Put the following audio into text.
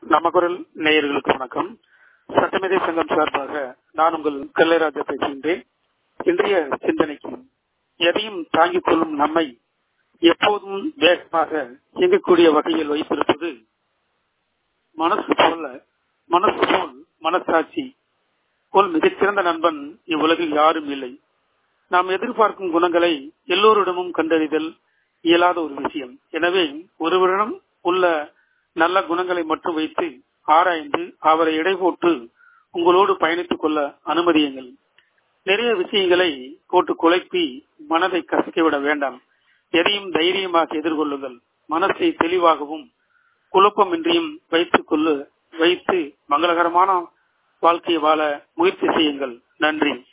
நமக்குரல் நேயர்களுக்கு வணக்கம் சட்டமேதை சங்கம் சார்பாக நான் உங்கள் கல்லைராஜா பேசுகின்றேன் இன்றைய சிந்தனைக்கு எதையும் தாங்கிக் கொள்ளும் நம்மை எப்போதும் வேகமாக இயங்கக்கூடிய வகையில் வைத்திருப்பது மனசு போல மனசு போல் மனசாட்சி போல் மிகச்சிறந்த நண்பன் இவ்வுலகில் யாரும் இல்லை நாம் எதிர்பார்க்கும் குணங்களை எல்லோரிடமும் கண்டறிதல் இயலாத ஒரு விஷயம் எனவே ஒருவரிடம் உள்ள நல்ல குணங்களை மட்டும் வைத்து ஆராய்ந்து அவரை எடை போட்டு உங்களோடு பயணித்துக் கொள்ள அனுமதியுங்கள் நிறைய விஷயங்களை போட்டு குழப்பி மனதை கசக்கிவிட வேண்டாம் எதையும் தைரியமாக எதிர்கொள்ளுங்கள் மனசை தெளிவாகவும் குழப்பமின்றியும் வைத்துக் கொள்ளு வைத்து மங்களகரமான வாழ்க்கையை வாழ முயற்சி செய்யுங்கள் நன்றி